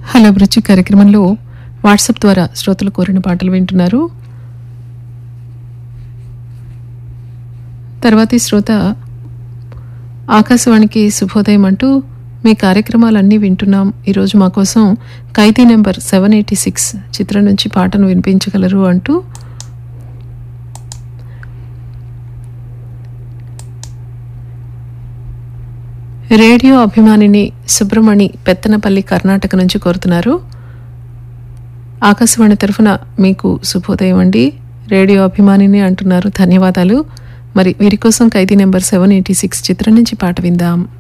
hello అభిరుచి కార్యక్రమంలో WhatsApp ద్వారా శ్రోతలు కోరిన పాటలు వింటున్నారు తర్వాతి శ్రోత ఆకాశవాణికి శుభోదయం అంటూ మీ కార్యక్రమాలన్నీ వింటున్నాం ఈరోజు మా కోసం Khaidi number seven eighty six చిత్రం నుంచి పాటను వినిపించగలరు అంటూ రేడియో అభిమానిని సుబ్రమణి పెత్తనపల్లి కర్ణాటక నుంచి కోరుతున్నారు ఆకాశవాణి తరఫున మీకు శుభోదయం అండి రేడియో అభిమానిని అంటున్నారు ధన్యవాదాలు మరి వీరి కోసం Khaidi number seven eighty six చిత్రం నుంచి పాట విందాం